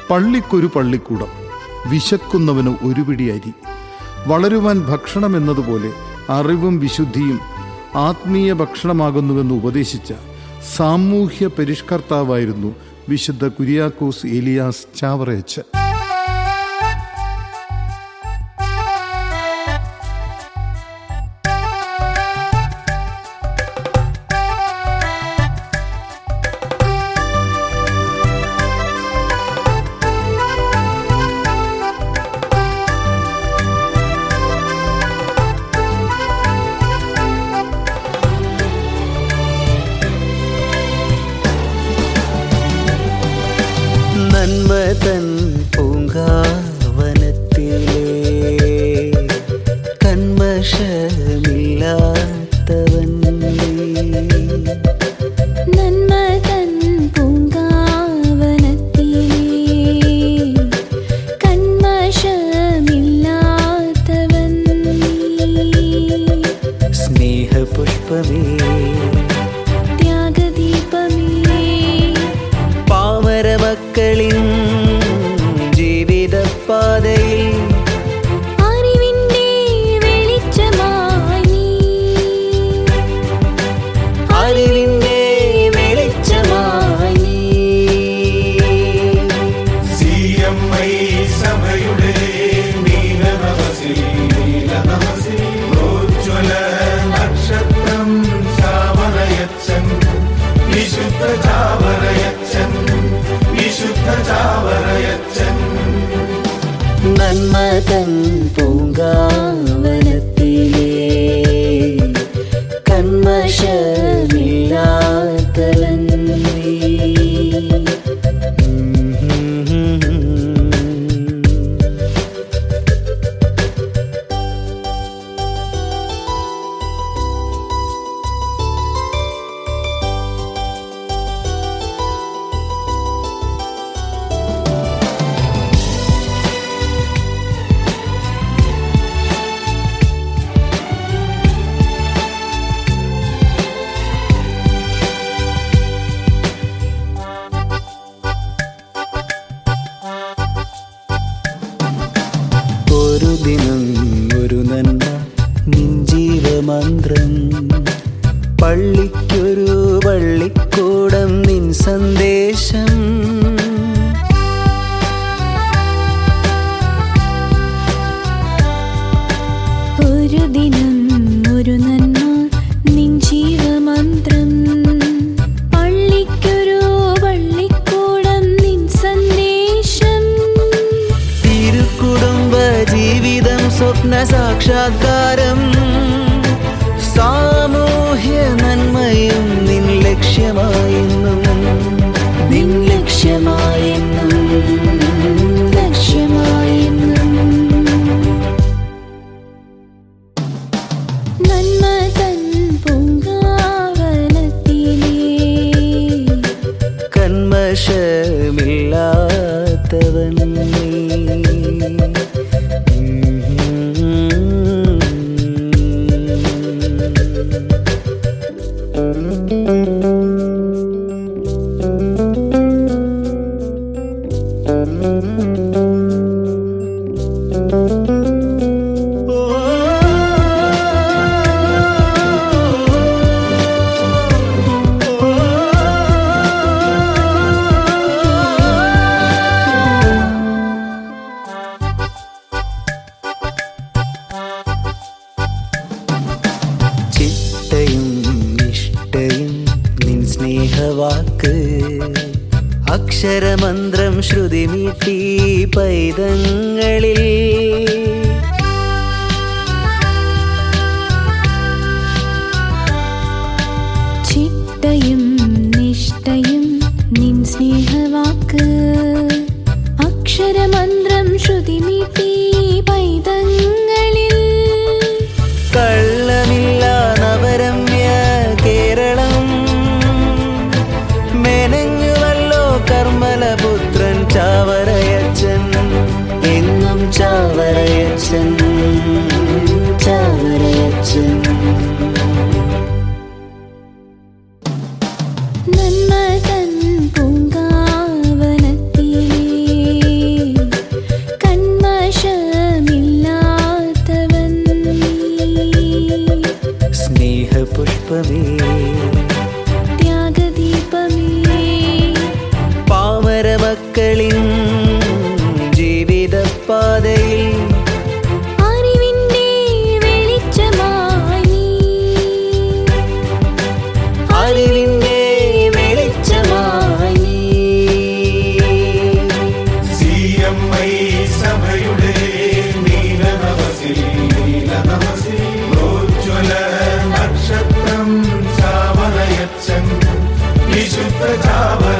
പള്ളിക്കൊരു പള്ളിക്കൂടം വിശക്കുന്നവന് ഒരു പിടി അരി വളരുവാൻ ഭക്ഷണം എന്നതുപോലെ അറിവും വിശുദ്ധിയും ആത്മീയ ഭക്ഷണമാകുന്നുവെന്ന് ഉപദേശിച്ച സാമൂഹ്യ പരിഷ്കർത്താവായിരുന്നു വിശുദ്ധ കുര്യാക്കോസ് ഏലിയാസ് ചാവറയച്ചൻ നന്മ തൻ പൂങ്കാവനത്തിലേ കന്മഷമില്ലാത്തവൻ നീ. നന്മ തൻ പൂങ്കാവനത്തിലേ കന്മഷമില്ലാത്തവൻ നീ. സ്നേഹപുഷ്പമേ ത്യാഗദീപമേ പാമരമക്കളിൻ ജീവിതപാതയിൽ അറിവിന്റെ വെളിച്ചമായി നീ. അറിവിന്റെ വെളിച്ചമായി നീ. സിഎംഐ സഭയുടെ നീലനമസിൽ നീലനമസിൽ പ്രോജ്വല നക്ഷത്രം ചാവറയച്ചൻ വിശുദ്ധ ചാവറയച്ചൻ വിശുദ്ധ ചാവറയച്ചൻ നന്മ തൻ പൂങ്കാവനത്തിലേ കന്മഷമില്ലാത്തവൻ നീ. ഒരു ദിനം ഒരു നന്മ നിൻ ജീവമന്ത്രം പള്ളിക്കൊരു പള്ളിക്കൂടം നിൻ സന്ദേശം ഒരു ദിനം ഒരു നന്മ നിൻ ജീവമന്ത്രം പള്ളിക്കൊരു പള്ളിക്കൂടം നിൻ സന്ദേശം തിരുക്കുടുംബ ജീവിതം സ്വപ്ന സാക്ഷാത്കാരം സാമൂഹ്യ നന്മയും നിൻ ലക്ഷ്യമായെന്നും നിൻ ലക്ഷ്യമായെന്നും ലക്ഷ്യമായെന്നും നന്മ തൻ പൂങ്കാവനത്തിലേ കന്മഷമില്ലാത്തവൻ നീ. ചിട്ടയും നിഷ്ഠയും നിൻ സ്നേഹവാക്ക് അക്ഷരമന്ത്രം ശ്രുതി മീട്ടി പൈതങ്ങളിൽ ചിട്ടയും നിഷ്ഠയും നിൻ സ്നേഹവാക്ക് അക്ഷരമന്ത്രം ശ്രുതിമീട്ടി പൈതങ്ങളിൽ കള്ളമില്ല നവരമ്യ കേരളം മെനഞ്ഞുവല്ലോ കർമ്മലപുത്രൻ ചാവറയച്ചൻ എങ്ങും ചാവറയച്ചൻ ചാവറയച്ചൻ നന്മ തൻ പൂങ്കാവനത്തിലേ വിശുദ്ധ ചാവറയച്ചൻ